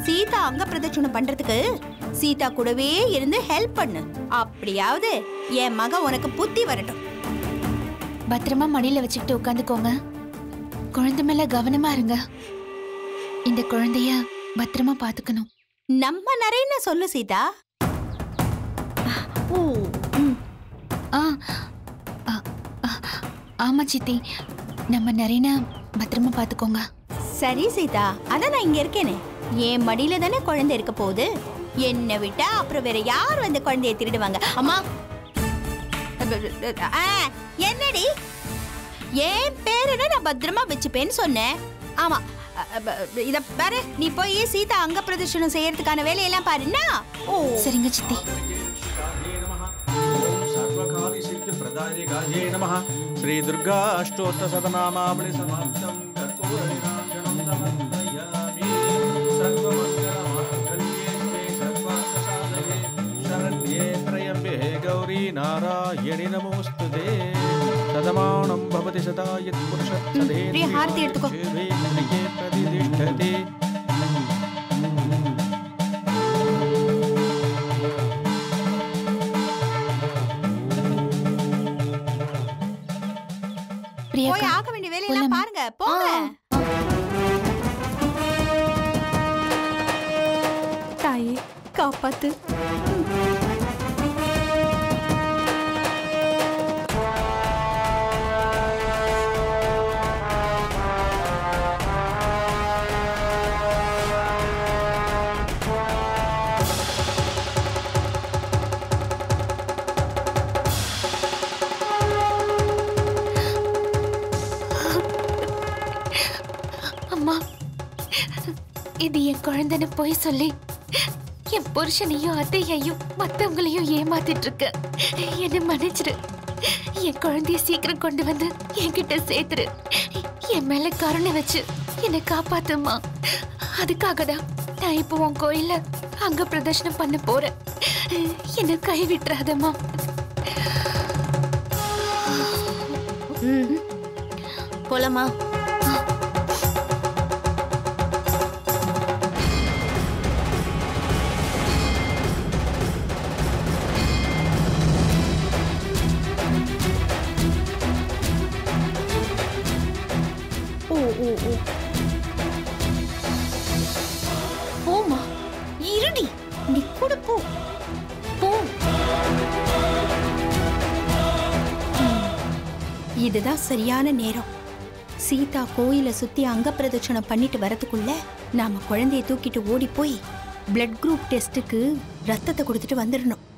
சீதா அங்க பிரதட்சணம் பண்றதுக்கு சீதா கூடவே இருந்து ஹெல்ப் பண்ணு அப்படியாவது என் மக உனக்கு புத்தி வரட்டும் பத்திரமா மடியில வச்சுக்கிட்டு உட்காந்துக்கோங்க குழந்தை மேல கவனமா இருங்க இந்த குழந்தைய பத்திரமா பாத்துக்கணும் நம்ம நிறைய சொல்லு சீதா ஓ ம். ஆ ஆ, ஆ, ஆமா சித்தி நம்ம நிறைய பத்திரமா பாத்துக்கோங்க சரி சீதா அதான் நான் இங்க இருக்கேனே என் மடியில தானே குழந்தை இருக்க போகுது என்னை விட்டா அப்புறம் வேற யார் வந்து குழந்தைய திருடுவாங்க அம்மா ஆ, என்னடி என் பேருன்னு நான் பத்திரமா வச்சுப்பேன்னு சொன்னேன் ஆமா அ, அ, இத பாரு நீ போய் சீதா அங்க பிரதர்ஷனம் செய்யறதுக்கான வேலையெல்லாம் பாருன்னா ஓ சரிங்க சித்தி सर्वकार्यसिद्धिप्रदायिकायै नमः श्रीदुर्गा अष्टोत्तरशतनामावळि समाप्तं कर्पूरनिराञ्जनं समर्पयामि सर्वमङ्गलमाङ्गल्ये शिवे सर्वार्थसाधके शरण्ये त्र्यम्बे गौरी नारायणि नमोऽस्तु ते शतमानं भवति शता यत्पुरुषः प्रिय, हारति எடுத்துக்கோ. प्रिये प्रतिष्ठते போய் பிரியாக்கா ஆக வேண்டிய வேலையெல்லாம் போலாமா? பாருங்க போங்க தாயே காப்பாத்து அம்மா இது என் குழந்தைன்னு போய் சொல்லி என் புருஷனையும் அத்தையையும் மத்தவங்களையும் ஏமாத்திட்டு இருக்க என்ன மன்னிச்சிரு என் குழந்தைய சீக்கிரம் கொண்டு வந்து என்கிட்ட சேர்த்துரு என் மேல கருணை வச்சு என்னை காப்பாத்துமா அதுக்காக தான் நான் இப்போ உன் கோயில்ல அங்க பிரதர்ஷனம் பண்ண போறேன் என்னை கை விட்டுறாதம்மா போலாமா ஓ ஓ ஓ போமா இருடி நீ கூட போ போ இதுதான் சரியான நேரம் சீதா கோயிலை சுத்தி அங்க பிரதட்சணம் பண்ணிட்டு வரதுக்குள்ள நாம குழந்தைய தூக்கிட்டு ஓடி போய் பிளட் குரூப் டெஸ்ட்டுக்கு ரத்தத்தை கொடுத்துட்டு வந்துடணும்